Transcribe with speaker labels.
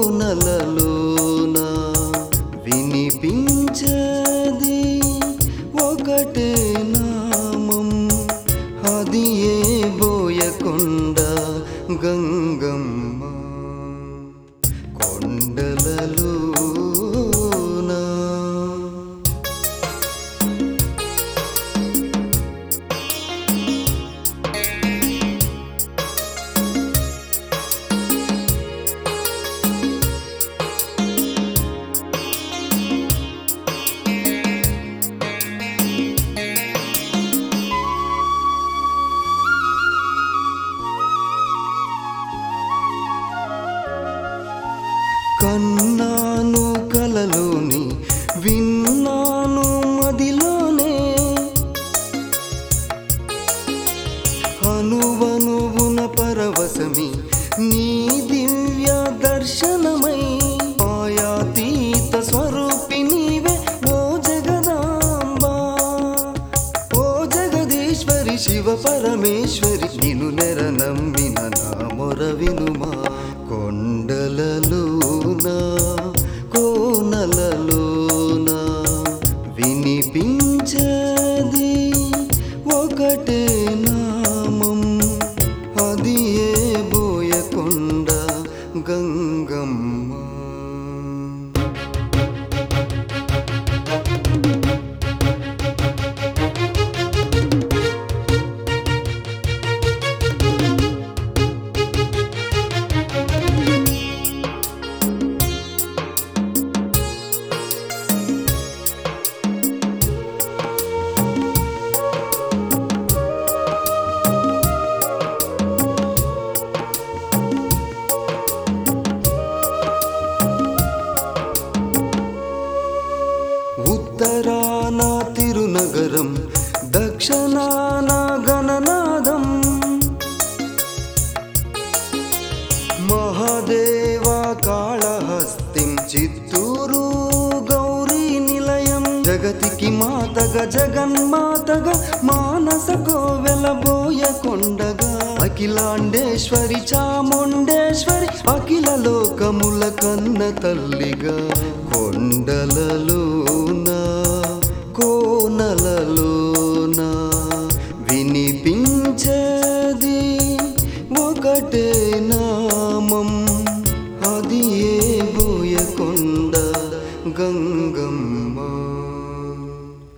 Speaker 1: కోనలలోన వినిపించేది ఒకటే నామం అది ఏ బోయకొండ గంగమ్మ కొండలలోన కన్నాను కలలోని విన్నాను మదిలోనే అనువనువున పరవశమి నీ దివ్య దర్శనమై మాయాతీత స్వరూపి నీవే ఓ జగదాంబా ఓ జగదీశ్వరి శివ పరమేశ్వరి నిన్ను నెర నమ్మిన నా మొర వినుమా కొండలలోన కోనలలోన వినిపించేది ఒకటే నామం అది ఏ బోయకొండ గంగమ్మ ఉత్తరాన తిరునగరం దక్షిణాన గణనాదం మహాదేవ కాళహస్తిం చిత్తూరు గౌరీ నిలయం జగతికి మాతగా జగన్మాతగా మానస కోవెల బోయకొండగా అఖిలాండేశ్వరి చాముండేశ్వరి అఖిల లోకముల కన్న తల్లిగా కొండలలోన కోనలలోన వినిపించేది ఒకటే నామం అది ఏ బోయకొండ గంగమ్మ